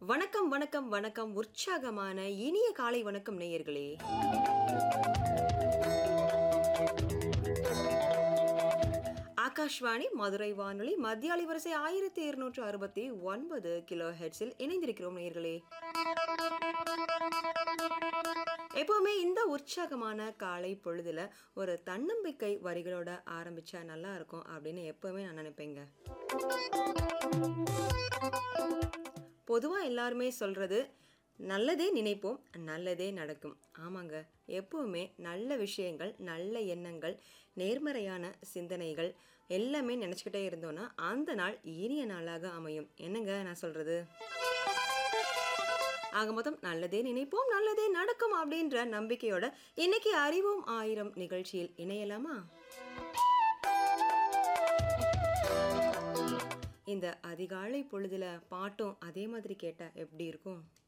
வணக்கம் வணக்கம் வணக்கம் உற்சாகமான இனிய காலை வணக்கம் நேயர்களே ஆகாஷ்வாணி மதுரை வானொலி மத்திய அலைவரிசை ஆயிரத்தி இருநூற்று அறுபத்தி ஒன்பது கிலோ ஹெட்ஸில் இணைந்திருக்கிறோம் நேயர்களே எப்பவுமே இந்த உற்சாகமான காலை பொழுதுல ஒரு தன்னம்பிக்கை வரிகளோட ஆரம்பிச்சா நல்லா இருக்கும் அப்படின்னு எப்பவுமே நான் நினைப்பேங்க பொதுவாக எல்லாருமே சொல்கிறது நல்லதே நினைப்போம் நல்லதே நடக்கும் ஆமாங்க எப்பவுமே நல்ல விஷயங்கள் நல்ல எண்ணங்கள் நேர்மறையான சிந்தனைகள் எல்லாமே நினச்சிக்கிட்டே இருந்தோன்னா அந்த நாள் இனிய நாளாக அமையும் என்னங்க நான் சொல்கிறது ஆக மொத்தம் நல்லதே நினைப்போம் நல்லதே நடக்கும் அப்படின்ற நம்பிக்கையோட இன்னைக்கு அறிவோம் ஆயிரம் நிகழ்ச்சியில் இணையலாமா இந்த அதிகாலை பொழுதுல பாட்டும் அதே மாதிரி கேட்டா எப்படி இருக்கும்